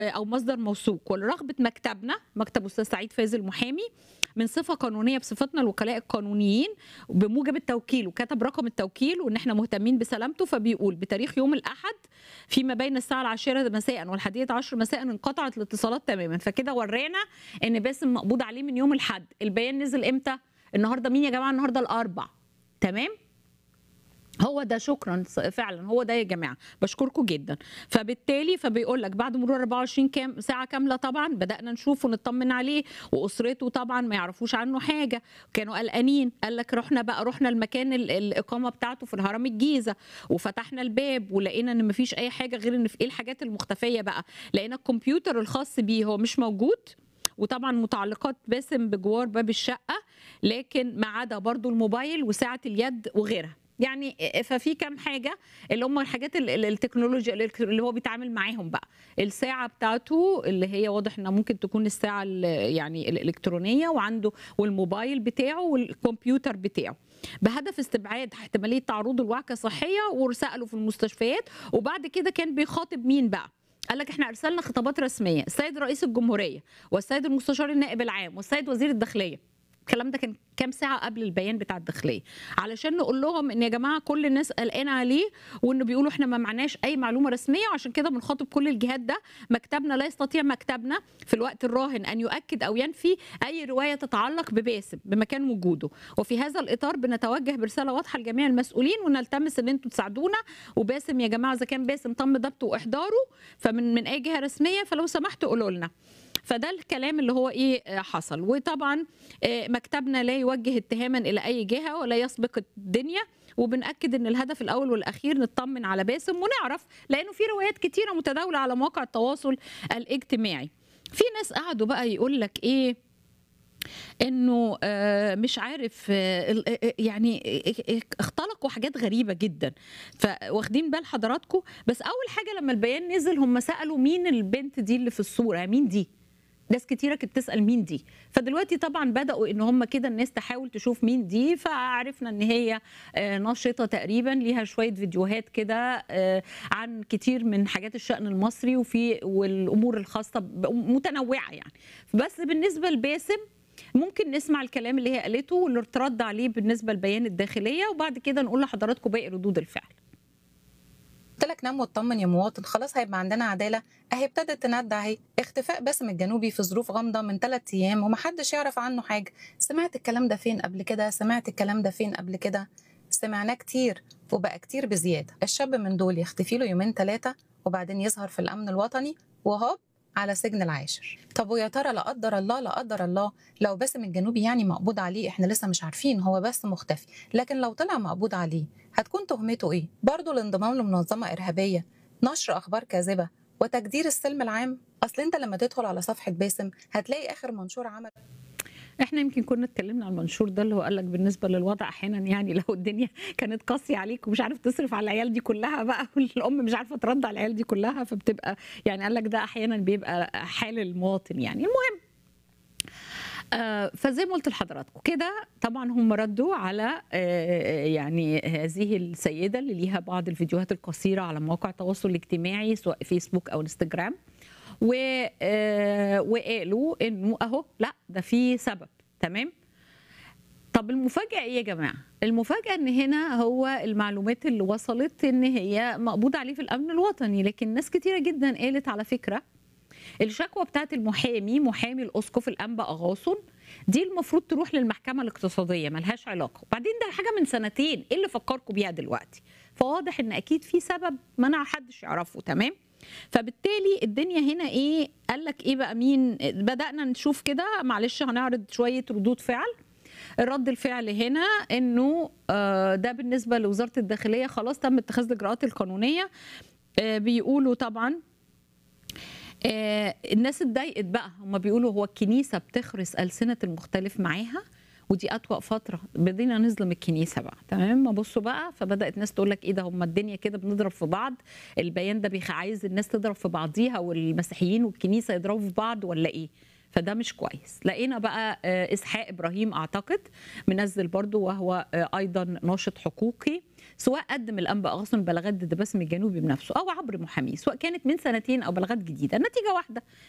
او مصدر موثوق ولرغبه مكتبنا مكتب استاذ سعيد فايز المحامي من صفه قانونيه بصفتنا الوكلاء القانونيين بموجب التوكيل وكتب رقم التوكيل وان احنا مهتمين بسلامته فبيقول بتاريخ يوم الاحد فيما بين الساعه العاشرة مساء والحادية عشر مساء انقطعت الاتصالات تماما فكده ورانا ان باسم مقبوض عليه من يوم الاحد البيان نزل امتى النهارده مين يا جماعه النهارده الاربع تمام هو ده شكرا فعلا هو ده يا جماعه بشكركم جدا فبالتالي فبيقول لك بعد مرور 24 كام ساعه كامله طبعا بدانا نشوف ونطمن عليه واسرته طبعا ما يعرفوش عنه حاجه كانوا قلقانين قال لك رحنا بقى رحنا المكان ال- الاقامه بتاعته في الهرم الجيزه وفتحنا الباب ولقينا ان مفيش اي حاجه غير ان في ايه الحاجات المختفيه بقى لقينا الكمبيوتر الخاص بيه هو مش موجود وطبعا متعلقات باسم بجوار باب الشقه لكن ما عدا برضو الموبايل وساعه اليد وغيرها يعني ففي كام حاجه اللي هم الحاجات ال- ال- التكنولوجيا اللي هو بيتعامل معاهم بقى الساعه بتاعته اللي هي واضح انها ممكن تكون الساعه ال- يعني الالكترونيه وعنده والموبايل بتاعه والكمبيوتر بتاعه بهدف استبعاد احتماليه تعرضه لوعكه صحيه وسالوا في المستشفيات وبعد كده كان بيخاطب مين بقى قال لك احنا ارسلنا خطابات رسميه السيد رئيس الجمهوريه والسيد المستشار النائب العام والسيد وزير الداخليه الكلام ده كان كام ساعه قبل البيان بتاع الداخليه علشان نقول لهم ان يا جماعه كل الناس قلقانه عليه وانه بيقولوا احنا ما معناش اي معلومه رسميه وعشان كده بنخاطب كل الجهات ده مكتبنا لا يستطيع مكتبنا في الوقت الراهن ان يؤكد او ينفي اي روايه تتعلق بباسم بمكان وجوده وفي هذا الاطار بنتوجه برساله واضحه لجميع المسؤولين ونلتمس ان انتم تساعدونا وباسم يا جماعه اذا كان باسم تم ضبطه واحضاره فمن من اي جهه رسميه فلو سمحتوا قولوا لنا فده الكلام اللي هو ايه آه، حصل وطبعا آه، مكتبنا لا يوجه اتهاما الى اي جهه ولا يسبق الدنيا وبنأكد ان الهدف الاول والاخير نطمن على باسم ونعرف لانه في روايات كتيره متداوله على مواقع التواصل الاجتماعي في ناس قعدوا بقى يقول لك ايه انه آه، مش عارف آه، ال- آه، يعني آه، آه، اختلقوا حاجات غريبه جدا فواخدين بال حضراتكم بس اول حاجه لما البيان نزل هم سالوا مين البنت دي اللي في الصوره مين دي ناس كتيره كانت تسال مين دي فدلوقتي طبعا بداوا ان هم كده الناس تحاول تشوف مين دي فعرفنا ان هي آه، ناشطه تقريبا ليها شويه فيديوهات كده آه، عن كتير من حاجات الشان المصري وفي والامور الخاصه ب- متنوعه يعني بس بالنسبه لباسم ممكن نسمع الكلام اللي هي قالته واللي اترد عليه بالنسبه لبيان الداخليه وبعد كده نقول لحضراتكم باقي ردود الفعل قلت لك نام واطمن يا مواطن خلاص هيبقى عندنا عداله اهي ابتدت تندع اهي اختفاء باسم الجنوبي في ظروف غامضه من ثلاث ايام ومحدش يعرف عنه حاجه سمعت الكلام ده فين قبل كده سمعت الكلام ده فين قبل كده سمعناه كتير وبقى كتير بزياده الشاب من دول يختفي له يومين ثلاثه وبعدين يظهر في الامن الوطني وهوب على سجن العاشر طب ويا ترى لا قدر الله لا قدر الله لو باسم الجنوبي يعني مقبوض عليه احنا لسه مش عارفين هو بس مختفي لكن لو طلع مقبوض عليه هتكون تهمته ايه برضه الانضمام لمنظمه ارهابيه نشر اخبار كاذبه وتجدير السلم العام اصل انت لما تدخل على صفحه باسم هتلاقي اخر منشور عمل احنا يمكن كنا اتكلمنا عن المنشور ده اللي هو قال لك بالنسبه للوضع احيانا يعني لو الدنيا كانت قاسيه عليك ومش عارف تصرف على العيال دي كلها بقى والام مش عارفه ترد على العيال دي كلها فبتبقى يعني قال لك ده احيانا بيبقى حال المواطن يعني المهم آه، فزي ما قلت لحضراتكم كده طبعا هم ردوا على آه، يعني هذه السيده اللي ليها بعض الفيديوهات القصيره على مواقع التواصل الاجتماعي سواء فيسبوك او انستجرام و آه، وقالوا انه اهو لا ده في سبب تمام طب المفاجأة ايه يا جماعة؟ المفاجأة ان هنا هو المعلومات اللي وصلت ان هي مقبوض عليه في الامن الوطني لكن ناس كتيرة جدا قالت على فكرة الشكوى بتاعت المحامي محامي الاسقف الانبا اغاصن دي المفروض تروح للمحكمة الاقتصادية ملهاش علاقة وبعدين ده حاجة من سنتين ايه اللي فكركم بيها دلوقتي فواضح ان اكيد في سبب منع حدش يعرفه تمام فبالتالي الدنيا هنا ايه قال لك ايه بقى مين بدأنا نشوف كده معلش هنعرض شوية ردود فعل الرد الفعل هنا انه آه، ده بالنسبه لوزاره الداخليه خلاص تم اتخاذ الاجراءات القانونيه آه، بيقولوا طبعا آه، الناس اتضايقت بقى هم بيقولوا هو الكنيسه بتخرس السنه المختلف معاها ودي أطوأ فترة بدينا نظلم الكنيسة بقى تمام ما بصوا بقى فبدأت ناس تقول لك إيه ده هم الدنيا كده بنضرب في بعض البيان ده بيخ عايز الناس تضرب في بعضيها والمسيحيين والكنيسة يضربوا في بعض ولا إيه فده مش كويس لقينا بقى آه، اسحاق ابراهيم اعتقد منزل برضو وهو آه، ايضا ناشط حقوقي سواء قدم الانباء اغصن بلاغات ضد باسم الجنوبي بنفسه او عبر محاميه سواء كانت من سنتين او بلاغات جديده النتيجه واحده